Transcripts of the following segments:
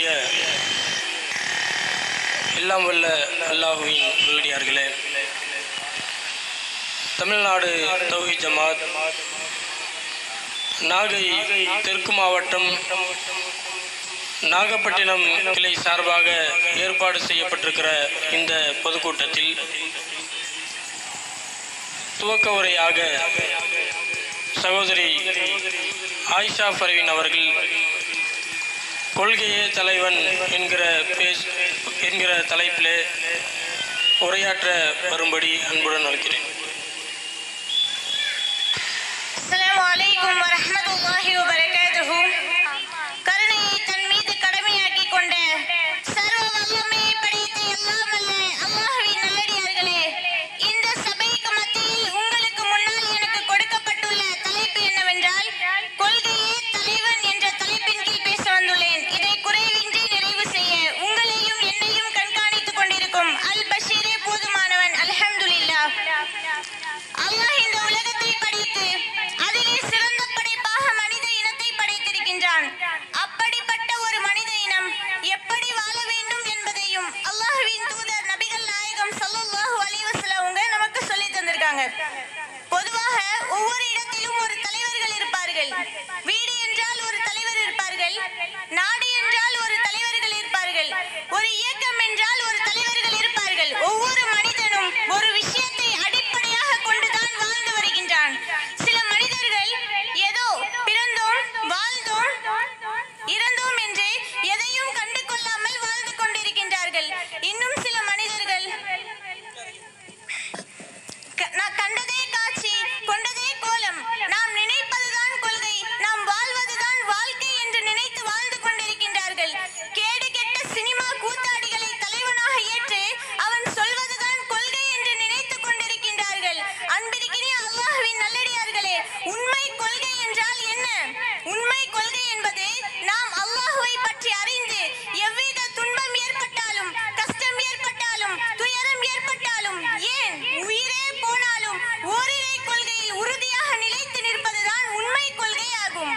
மதிப்பிற்குரிய எல்லாம் வல்ல அல்லாஹுவின் நல்லடியார்களே தமிழ்நாடு தௌஹி ஜமாத் நாகை தெற்கு மாவட்டம் நாகப்பட்டினம் கிளை சார்பாக ஏற்பாடு செய்யப்பட்டிருக்கிற இந்த பொதுக்கூட்டத்தில் துவக்க உரையாக சகோதரி ஆயிஷா பர்வீன் அவர்கள் கொள்கையே தலைவன் என்கிற பேஸ் என்கிற தலைப்பிலே உரையாற்ற வரும்படி அன்புடன் அழைக்கிறேன் அஸ்ஸலாமு அலைக்கும் வரஹ்மத்துல்லாஹி வபரகாத்துஹு கருணையை தன் மீது கடமையாக்கி கொண்ட சர்வ வல்லமையை படைத்த எல்லாம் வல்ல அல்லாஹ்வின் நல்லடியார்களே இந்த சபைக்கு மத்தியில் உங்களுக்கு முன்னால் எனக்கு கொடுக்கப்பட்டுள்ள தலைப்பு என்னவென்றால் கொள்கையே தலைவன் என்ற தலைப்பின் கீழ் பேச வந்துள்ளேன் இதை குறைவின்றி நிறைவு செய்ய உங்களையும் என்னையும் கண்காணித்துக் கொண்டிருக்கும் அல் பஷீரே போதுமானவன் அல்ஹம்துலில்லாஹ் அல்லாஹ் இந்த உலகத்தை படைத்து அதிலே சிறந்த படைப்பாக மனித இனத்தை படைத்திருக்கின்றான் அப்படிப்பட்ட ஒரு மனித இனம் எப்படி வாழ வேண்டும் என்பதையும் அல்லாஹ்வின் தூதர் நபிகள் நாயகம் ஸல்லல்லாஹு அலைஹி வஸல்லம் அவங்க நமக்கு சொல்லி தந்திருக்காங்க பொதுவாக ஒவ்வொரு இடத்திலும் ஒரு தலைவர்கள் இருப்பார்கள் வீடு என்றால் ஒரு தலைவர் இருப்பார்கள் நாடு என்றால் ஒரு தலைவர்கள் இருப்பார்கள் ஒரு இயக்கம் என்றால் ஒரு தலைவர்கள் இருப்பார்கள் ஒவ்வொரு மனிதனும் ஒரு விஷயத்தை அடிப்படையாக கொண்டுதான் வாழ்ந்து வருகின்றான் சில மனிதர்கள் ஏதோ பிறந்தோம் வாழ்ந்தோம் இறந்தோம் என்று எதையும் கண்டு கொள்ளாமல் வாழ்ந்து கொண்டிருக்கின்றார்கள் இன்னும் சில மனிதர்கள் க- நான் கண்டதே காட்சி கொண்டதே கோலம் நாம் நினைப்பதுதான் கொள்கை நாம் வாழ்வதுதான் வாழ்க்கை என்று நினைத்து வாழ்ந்து கொண்டிருக்கின்றார்கள் கேடு கெட்ட சினிமா கூத்தாடிகளை தலைவனாக ஏற்று அவன் சொல்வதுதான் கொள்கை என்று நினைத்துக் கொண்டிருக்கின்றார்கள் அன்பிற்கினிய அல்லாஹ்வின் நல்லடியார்களே உண்மை கொள்கை என்றால் என்ன உண்மை கொள்கை என்பது நாம் அல்லாஹ்வை பற்றி அறிந்து எவ்வித துன்பம் ஏற்பட்டாலும் கஷ்டம் ஏற்பட்டாலும் துயரம் ஏற்பட்டாலும் ஏன் உயிரே போனாலும் ஓரிரை கொள்கையில் உறுதியாக நிலைத்து நிற்பதுதான் உண்மை கொள்கை ஆகும்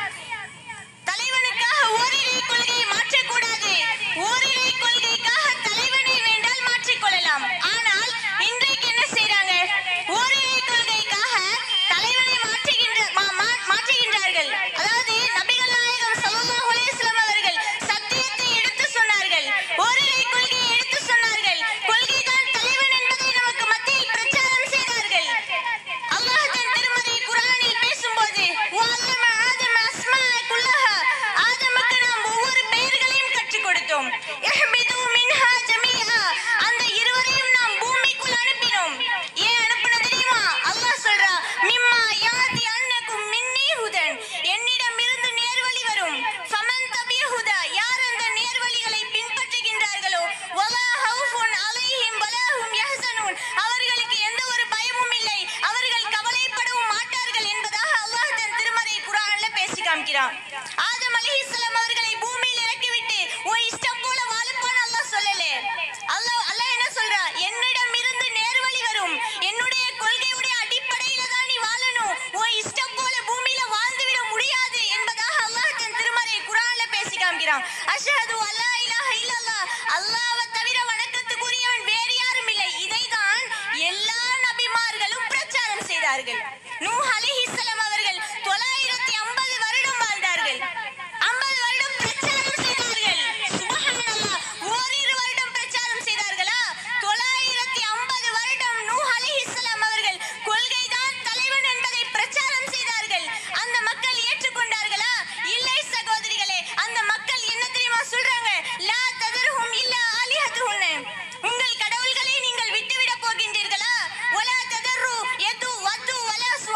தலைவனுக்காக ஓரிரை கொள்கையை மாற்றக்கூடாது ஓரிரை கொள்கைக்காக தலைவனை வேண்டால் மாற்றிக்கொள்ளலாம் ஆனால் இன்றைக்கு என்ன செய்றாங்க ஓரிரை கொள்கைக்காக தலைவனை மாற்றுகின்ற மா- மா- மாற்றுகின்றார்கள் அதாவது நபிகள் நாயகம் ஸல்லல்லாஹு அலைஹி வஸல்லம் அவர்கள் சத்தியத்தை எடுத்து சொன்னார்கள் ஓரிரை கொள்கையை எடுத்து சொன்னார்கள் கொள்கைதான் தலைவன் என்பதை நமக்கு மத்தியில் பிரச்சாரம் செய்தார்கள் அல்லாஹ் தன் திருமறை குர்ஆனில் பேசும்போது வஅல்லம ஆதம அஸ்மாஅ குல்லஹா ஆதமுக்கு நாம் ஒவ்வொரு பெயர்களையும் கற்றுக் கொடுத்தோம் இஹ்பிது மின்ஹா ஜமீஆ அந்த இருவரையும் நாம் பூமிக்குள் அனுப்பினோம் ஏன் அனுப்பின தெரியுமா அல்லாஹ் சொல்றா மிம்மா யாதி அன்னக்கும் மின்னி ஹுதன் என்னிடம் இருந்து நேர்வழி வரும் ஃபமன் தபிய ஹுதா யார் அந்த நேர்வழிகளை பின்பற்றுகின்றார்களோ வலா ஹவுஃபுன் அலைஹிம் வலா ஹும் யஹ்சனூன் அவர்களுக்கு எந்த ஒரு பயமும் இல்லை அவர்கள் கவலைப்படவும் மாட்டார்கள் என்பதாக அல்லாஹ் தன் திருமறை குர்ஆன்ல பேசி காமிக்கிறான் ஆதம் அலைஹிஸ்ஸலாம் அவர்களை பூமியில் இறக்கிவிட்டு உன் இஷ்டம் போல வாழுப்பான்னு அல்லாஹ் சொல்லலே அல்லாஹ் அல்லாஹ் என்ன சொல்றா என்னிடம் இருந்து நேர்வழி வரும் என்னுடைய கொள்கையுடைய அடிப்படையில தான் நீ வாழணும் உன் இஷ்டம் போல பூமியில வாழ்ந்து விட முடியாது என்பதாக அல்லாஹ் தன் திருமறை குர்ஆன்ல பேசி காமிக்கிறான் அஷ்ஹது அல்லா இலாஹ இல்லல்லாஹ் அல்லாஹ்வை தவிர வணக்கத்துக்குரியவன் வேறு யாரும் இல்லை இதைதான் எல்லா நபிமார்களும் பிரச்சாரம் செய்தார்கள் நூஹ் அலைஹிஸ்ஸலாம் அவர்கள் தொள்ளாயிரத்தி ஐம்பது வருடம் வாழ்ந்தார்கள் ஐம்பது வருடம் பிரச்சாரம் செய்தார்கள் சுப்ஹானல்லாஹ் ஓரிரு வருடம் பிரச்சாரம் செய்தார்களா தொள்ளாயிரத்தி ஐம்பது வருடம் நூஹ் அலைஹிஸ்ஸலாம் அவர்கள் கொள்கைதான் தலைவன் என்பதை பிரச்சாரம் செய்தார்கள் அந்த மக்கள் ஏற்றுக்கொண்டார்களா இல்லை சகோதரிகளே அந்த மக்கள் என்ன தெரியுமா சொல்றாங்க லா ததர்ஹும் இல்லா ஆலிஹத்துஹுன்னு உங்கள் கடவுள்களை நீங்கள் விட்டுவிட போகின்றீர்களா வலா ததர்ரு யது வது வலா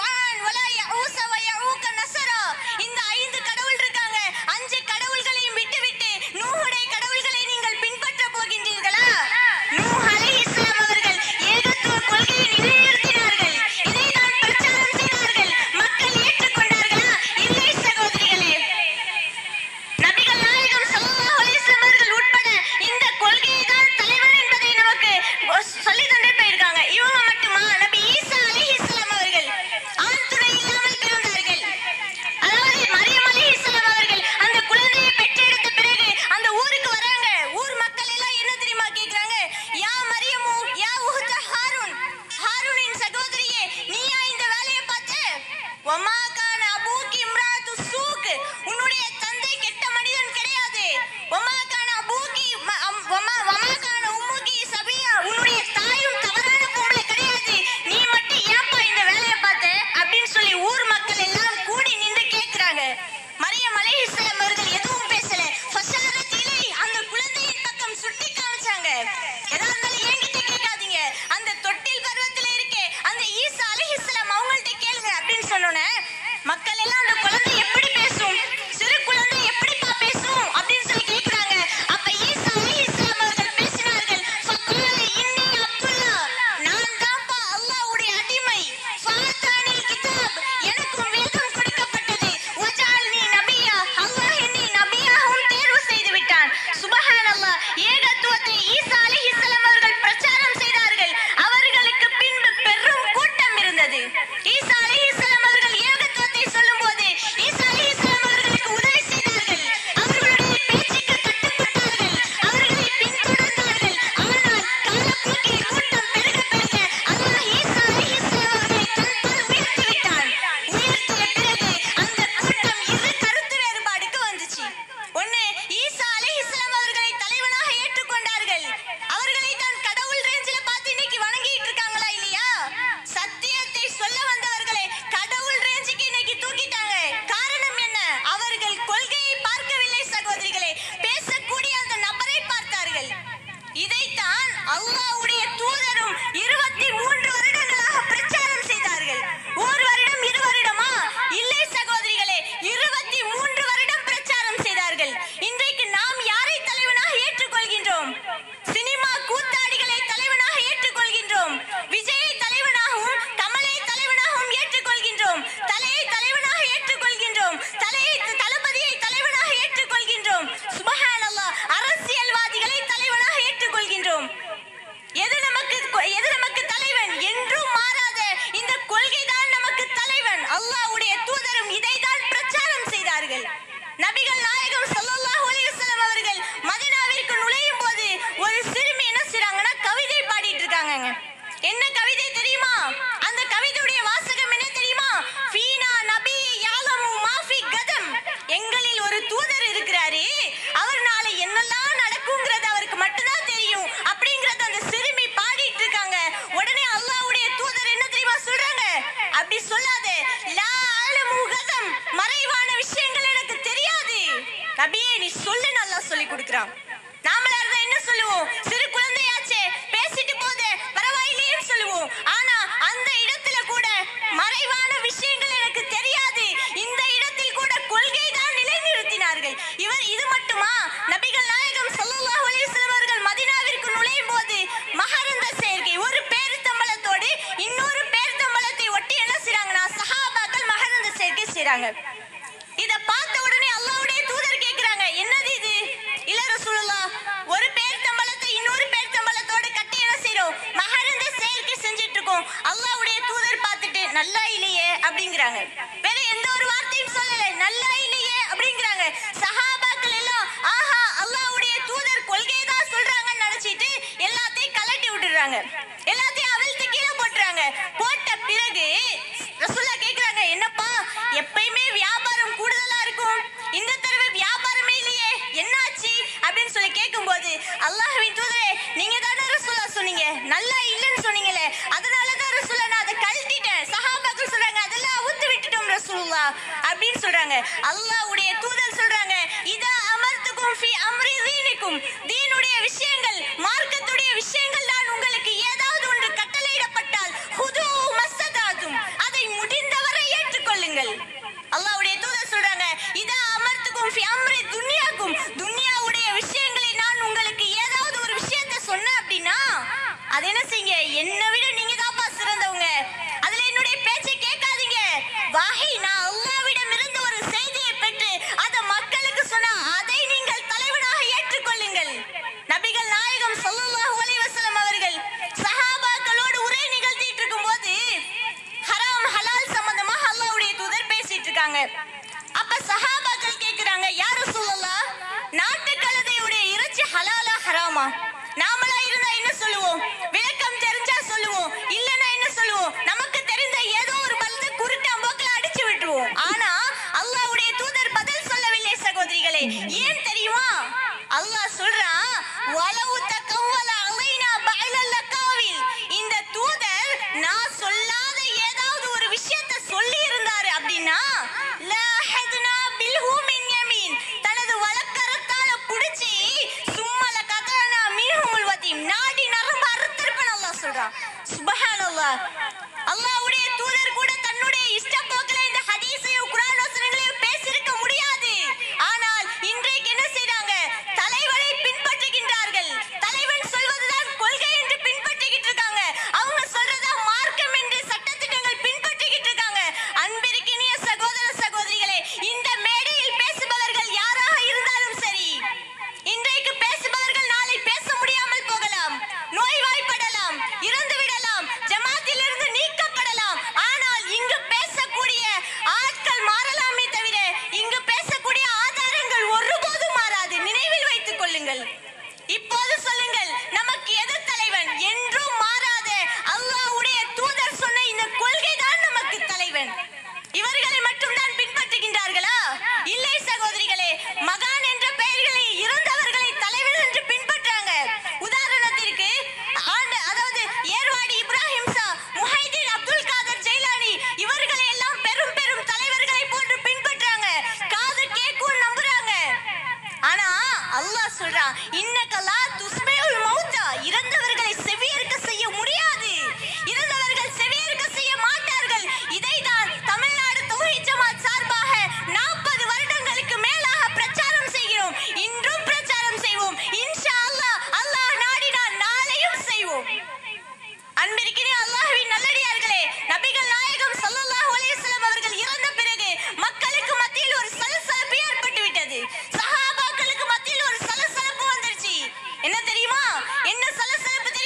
நீ சொல்லு நல்லா சொல்லி கொடுக்குறான் நாமளா இருந்தா என்ன சொல்லுவோம் சிறு குழந்தையாச்சே பேசிட்டு போதே பரவாயில்லையேன்னு சொல்லுவோம் ஆனா அந்த இடத்துல கூட மறைவான விஷயங்கள் எனக்கு தெரியாது இந்த இடத்தில் கூட கொள்கை தான் நிலைநிறுத்தினார்கள் இவர் இது மட்டுமா நபிகள் நாயகம் ஸல்லல்லாஹு அலைஹி வஸல்லம் அவர்கள் மதீனாவிற்கு நுழையும் போது மகரந்த சேர்க்கை ஒரு பேரித்தம்பளத்தோடு இன்னொரு பேரித்தம்பளத்தை ஒட்டி என்ன செய்றாங்கன்னா சஹாபாக்கள் மகரந்த சேர்க்கை செய்றாங்க இத பார்த்த உடனே அல்லாஹ்வுடைய தூதர் கேக்குறாங்க என்னது இது இல்ல ரசூலுல்லாஹ் ஒரு பேரித்தம்பளத்தை இன்னொரு பேரித்தம்பளத்தோடு கட்டி என்ன செய்றோம் மகரந்த சேர்க்கை செஞ்சிட்டு இருக்கோம் அல்லாஹ்வுடைய தூதர் பார்த்துட்டு நல்லா இல்லையே அப்படிங்கிறாங்க வேற எந்த ஒரு வார்த்தையும் சொல்லல நல்லா இல்லையே அப்படிங்கிறாங்க சஹாபாக்கள் எல்லாம் ஆஹா அல்லாஹ்வுடைய தூதர் கொள்கை தான் சொல்றாங்கன்னு நினைச்சிட்டு எல்லாத்தையும் கலட்டி விட்டுறாங்க எல்லாத்தையும் அவிழ்த்து கீழே போட்டுறாங்க போட்ட பிறகு ரசூல்லா கேக்குறாங்க என்னப்பா எப்பயுமே வியாபாரம் கூடுதலா இருக்கும் இந்த தடவை வியாபாரமே இல்லையே என்னாச்சு அப்படின்னு சொல்லி கேட்கும்போது அல்லாஹ்வின் தூதரே நீங்க தானே ரசூலா சொன்னீங்க நல்லா இல்லைன்னு சொன்னீங்களே அதனால தான் ரசூலா நான் அதை கழட்டிட்டேன் சஹாபாக்கள் சொல்றாங்க அதெல்லாம் அவுத்து விட்டுட்டோம் ரசூலுல்லா அப்படின்னு சொல்றாங்க அல்லாஹ்வுடைய தூதர் சொல்றாங்க இதா அமர்த்துக்கும் ஃபி அம்ரி தீனிக்கும் தீனுடைய விஷயங்கள் மார்க்கத்துடைய விஷயங்கள் தான் உங்களுக்கு ஏதாவது ஒன்று கட்டளையிடப்பட்டால் ஹுது மஸ்ததாதும் அதை முடிந்தவரை ஏற்றுக்கொள்ளுங்கள் அல்லாஹ்வுடைய தூதர் சொல்றாங்க இதா அமர்த்துக்கும் ஃபி அம்ரி துன்யாக்கும் துன்யாவுடைய விஷயங்களை நான் உங்களுக்கு ஏதாவது ஒரு விஷயத்தை சொன்னேன் அப்படின்னா அது என்ன செய்யுங்க என்னை விட நீங்க தான்ப்பா சிறந்தவங்க அதுல என்னுடைய பேச்சை கேட்காதீங்க வாஹி நான் அல்லாஹ்விடம் இருந்து ஒரு செய்தியை பெற்று அதை மக்களுக்கு சொன்னா அதை நீங்கள் தலைவனாக ஏற்றுக்கொள்ளுங்கள் நபிகள் நாயகம் ஸல்லல்லாஹு அலைஹி வஸல்லம் அவர்கள் சஹாபாக்களோடு உரை நிகழ்த்திட்டு இருக்கும்போது ஹராம் ஹலால் சம்பந்தமா அல்லாஹ்வுடைய தூதர் பேசிட்டு இருக்காங்க அப்ப சஹாபாக்கள் கேக்குறாங்க யார் ரசூலுல்லாஹ் நாட்டு கழுதையுடைய இறைச்சி ஹலாலா ஹராமா நாமளா இருந்தா என்ன சொல்லுவோம் விளக்கம் தெரிஞ்சா சொல்லுவோம் இல்லனா என்ன சொல்லுவோம் நமக்கு தெரிந்த ஏதோ ஒரு பல்து குருட்டாம்போக்குல அடிச்சு விட்டுருவோம் ஆனா அல்லாஹ்வுடைய தூதர் பதில் சொல்லவில்லை சகோதரிகளே ஏன் தெரியுமா அல்லாஹ் சொல்றான் வலவு தக்கவல அலைனா பஅலல் லகாவில் இந்த தூதர் நான் சொல்லாத ஏதாவது ஒரு விஷயத்தை சொல்லி இருந்தாரு அப்படின்னா லஹத்னா பில்ஹு மின் யமீன் தனது வலக்கரத்தால புடிச்சி சும்மல கதனா மீஹுல் வதீம் நாடி நரம்பு அறுத்திருப்பேன் அல்லாஹ் சொல்றான் சுப்ஹானல்லாஹ் அல்லாஹ்வுடைய தூதர் கூட தன்னுடைய இஷ்ட போக்கில இந்த ஹதீஸையும் குர்ஆன் வசனங்களையும் பேசியிருக்க முடியாது ஆனால் இன்றைக்கு என்ன செய்றாங்க தலைவனை பின்பற்றுகின்றார்கள் தலைவன் சொல்வதுதான் கொள்கை என்று பின்பற்றிக்கிட்டு இருக்காங்க அவங்க சொல்றதா மார்க்கம் என்று சட்டத்திட்டங்கள் பின்பற்றிக்கிட்டு இருக்காங்க அன்பிற்கினிய சகோதர சகோதரிகளே இந்த மேடையில் பேசுபவர்கள் யாராக இருந்தாலும் சரி இன்றைக்கு பேசுபவர்கள் நாளை பேச முடியாமல் போகலாம் நோய்வாய்ப்படலாம் இறந்து விடலாம் ஜமாத்திலிருந்து நீக்கப்படலாம் ஆனால் இங்கு பேசக்கூடிய ஆட்கள் மாறலாமே தவிர இங்கு பேசக்கூடிய ஆதாரங்கள் ஒருபோதும் மாறாது நினைவில் வைத்துக் கொள்ளுங்கள் இப்போது சொல்லுங்கள் நமக்கு எது தலைவன் என்றும் மாறாத அல்லாஹ்வுடைய தூதர் சொன்ன இந்த கொள்கை தான் நமக்கு தலைவன் இவர்களை மட்டும்தான் பின்பற்றுகின்றார்களா இல்லை சகோதரிகளே மகான் என்ற பெயர்களை இறந்தவர்களை தலைவர் என்று பின்பற்றாங்க உதாரணத்திற்கு ஆண்டு அதாவது ஏர்வாடி இப்ராஹிம் ஷா முஹைதீன் அப்துல் காதர் ஜெயிலானி இவர்களை எல்லாம் பெரும் பெரும் தலைவர்களை போன்று பின்பற்றாங்க காது கேக்கும் நம்புறாங்க ஆனா அல்லாஹ் சொல்றான் இன்னக்கலா துஸ்மையுல் மௌத்தா இறந்தவர்களை செவியேற்க செய்ய முடியாது இறந்தவர்கள் செவியேற்க செய்ய மாட்டார்கள் இதைதான் தமிழ்நாடு தௌஹீத் ஜமாத் சார்பாக நாற்பது வருடங்களுக்கு மேலாக பிரச்சாரம் செய்கிறோம் இன்றும் பிரச்சாரம் செய்வோம் இன்ஷா அல்லாஹ் அல்லாஹ் நாடினால் நாளையும் செய்வோம் அன்பிற்கினே அல்லாஹ்வின் நல்லடியார்களே நபிகள் நாயகம் ஸல்லல்லாஹு அலைஹி வஸல்லம் அவர்கள் இறந்த பிறகு மக்களுக்கு மத்தியில் ஒரு சலசலப்பு ஏற்பட்டு விட்டது சஹாபாக்களுக்கு மத்தியில் ஒரு சலசலப்பு வந்துருச்சு என்ன தெரியுமா என்ன சலசலப்பு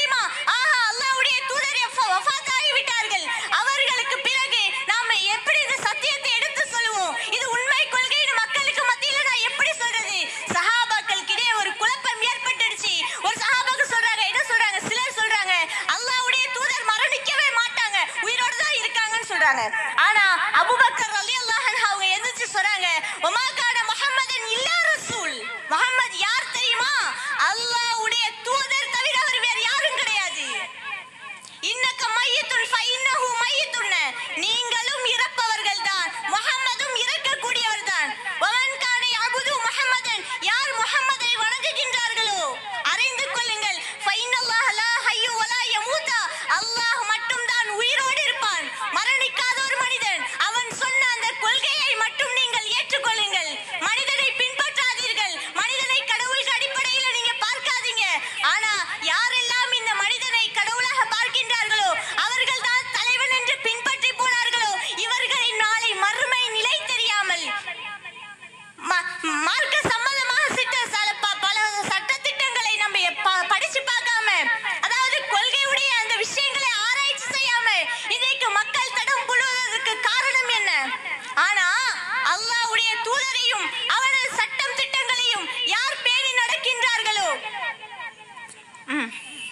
ம்.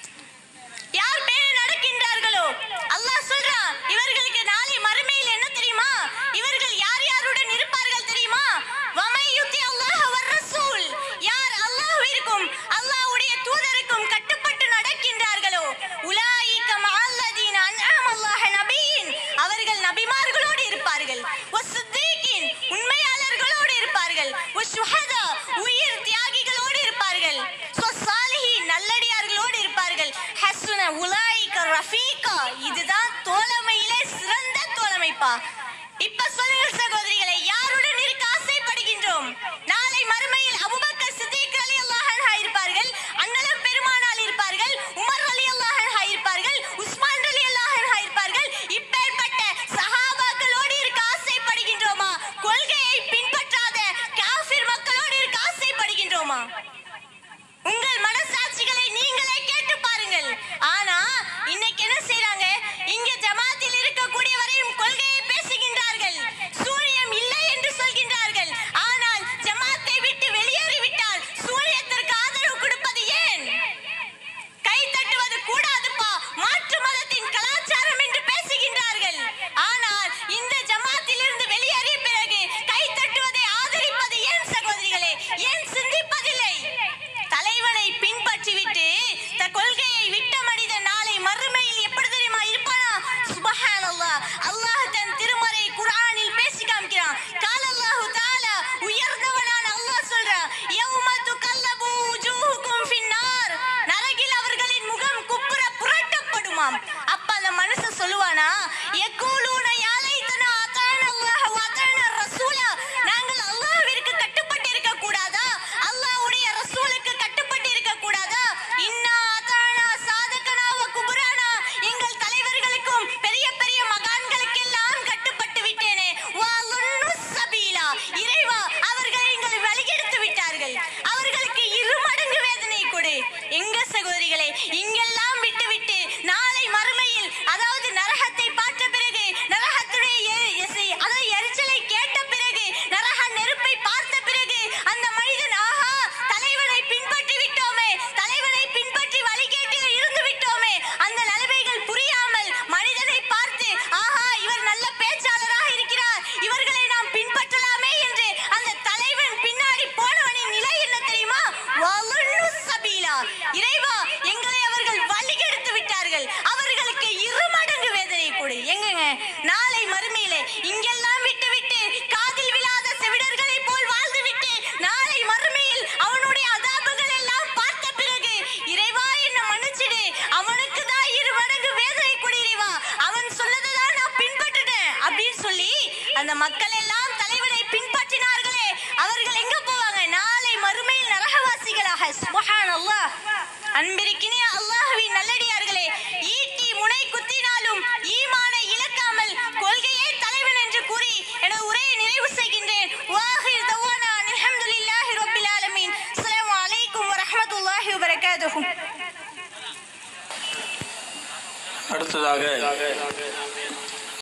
யார் பேண நடக்கின்றார்களோ அல்லாஹ் சொல்றான் இவர்களுக்கு நாளை மறுமையில் என்ன தெரியுமா இவர்கள் யார் யாருடன் இருப்பார்கள் தெரியுமா வமை யுத்தி அல்லாஹ் வர் ரசூல் யார் அல்லாஹ்விற்கும் அல்லாஹ்வுடைய தூதருக்கும் கட்டுப்பட்டு நடக்கின்றார்களோ உலாயிக மஅல்லதீன அன்அம அல்லாஹ் நபியின் அவர்கள் நபிமார்களோடு இருப்பார்கள் வஸ்ஸித்தீகின் உண்மையாளர்களோடு இருப்பார்கள் வஷ்ஷுஹதா உயிர் தியாகிகளோடு இருப்பார்கள் வஸ்ஸாலிஹீன் நல்லடியார்களோடு இருப்பார்கள் ஹஸ்ன உலாயிக ரஃபீகா இதுதான் தோழமையிலே சிறந்த தோழமைப்பா இப்ப சொல்லுங்க சகோதரிகளை யாருடன் இருக்க ஆசைப்படுகின்றோம் நாளை மறுமையில் அபூபக்கர் சித்திக் ரலியல்லாஹு அன்ஹு இருப்பார்கள் அண்ணலம் பெருமானார் இருப்பார்கள் உமர் ரலியல்லாஹு அன்ஹு இருப்பார்கள் உஸ்மான் ரலியல்லாஹு அன்ஹு இருப்பார்கள் இப்பேற்பட்ட சஹாபாக்களோடு இருக்க ஆசைப்படுகின்றோமா கொள்கையை பின்பற்றாத காஃபிர் மக்களோடு இருக்க ஆசைப்படுகின்றோமா உங்கள் மனசாட்சிகளை நீங்களே கேட்டு பாருங்கள் ஆனா இன்னைக்கு என்ன செய்றாங்க இங்க ஜமாத்தில் இருக்கக்கூடியவரையும் கொள்கையை பேசுகின்றார்கள் சூரியம் இல்லை என்று சொல்கின்றார்கள் ஆனால் ஜமாத்தை விட்டு வெளியேறிவிட்டால் சூரியத்திற்கு ஆதரவு கொடுப்பது ஏன் கை தட்டுவது கூடாதுப்பா மாற்று மதத்தின் கலாச்சாரம் என்று பேசுகின்றார்கள் ஆனால் இந்த ஜமாத்திலிருந்து வெளியேறிய பிறகு கை தட்டுவதை ஆதரிப்பது ஏன் சகோதரிகளே ஏன் சிந்திப்பதில்லை தலைவனை பின்பற்றிவிட்டு த கொள்கையை விட்ட மனிதன் நாளை மறுமையில் எப்படி தெரியுமா இருப்பானா சுபஹானல்லாஹ் அல்லாஹ் தன் திருமறை குர்ஆனில் பேசி காமிக்கிறான் கால அல்லாஹ் தஆலா உயர்ந்தவனான அல்லாஹ் சொல்றான் யௌம துகல்லபு wujuhukum ஃபின்னார் நரகில் அவர்களின் முகம் குப்புற புரட்டப்படுமாம் அப்ப அந்த மனுஷன் சொல்லுவானா யகூலூன யா லைத்தனா அதான அல்லாஹ் வ அதான ரசூலா நாங்கள் அல்லாஹ்விற்கு கட்டுப்பட்டு இருக்க கூடாதா அல்லாஹ்வுடைய ரசூலுக்கு கட்டுப்பட்டு இருக்க கூடாதா இன்னா அதானா சாதகனா வ குபரானா எங்கள் தலைவர்களுக்கும் பெரிய பெரிய மகான்களுக்கெல்லாம் கட்டுப்பட்டு விட்டேனே வலுன்னு சபீலா இறைவா அவர்கள் எங்களை வழிகெடுத்து விட்டார்கள் அவர்களுக்கு இரு மடங்கு வேதனை கொடு எங்க சகோதரிகளே இங்கெல்லாம் விட்டுவிட்டு நாளை மறுமையில் அதாவது நரகத்தை பார்த்த பிறகு நரகத்துடைய எ- எசை- அதாவது எரிச்சலை கேட்ட பிறகு நரக நெருப்பை பார்த்த பிறகு அந்த மனிதன் ஆஹா தலைவனை பின்பற்றி விட்டோமே தலைவனை பின்பற்றி வழிகேட்டில் இருந்து விட்டோமே அந்த நிலைமைகள் புரியாமல் மனிதனை பார்த்து ஆஹா இவர் நல்ல பேச்சாளராக இருக்கிறார் இவர்களை நாம் பின்பற்றலாமே என்று அந்த தலைவன் பின்னாடி போனவனின் நிலை என்ன தெரியுமா வலுன்னு சபீலா இறைவா எங்களை அவர்கள் வழிகெடுத்து விட்டார்கள் அவர்களுக்கு இரு மடங்கு வேதனை கொடு எங்கங்க நாளை மறுமையிலே இங்கெல்லாம் விட்டு விட்டு காதில் விழாத செவிடர்களை போல் வாழ்ந்து விட்டு நாளை மறுமையில் அவனுடைய அதாபுகள் எல்லாம் பார்த்த பிறகு இறைவா என்ன மன்னிச்சிடு அவனுக்கு தான் இரு மடங்கு வேதனை கொடு இறைவா அவன் சொல்லதை தான் நான் பின்பற்றினேன் அப்படின்னு சொல்லி அந்த மக்கள் எல்லாம் தலைவனை பின்பற்றினார்களே அவர்கள் எங்க போவாங்க நாளை மறுமையில் நரகவாசிகளாக சுபஹானல்லாஹ் அன்பிருக்கினிய அல்லாஹ்வின் நல்லடியார்களே ஈட்டி முனை குத்தினாலும் ஈமானை இழக்காமல் கொள்கையே தலைவன் என்று கூறி எனது உரையை நிறைவு செய்கின்றேன் வாஹிர் தவானா அல்ஹம்துலில்லாஹி ரப்பில் ஆலமீன் அஸ்ஸலாமு அலைக்கும் வரஹ்மத்துல்லாஹி வபரகாத்துஹு அடுத்ததாக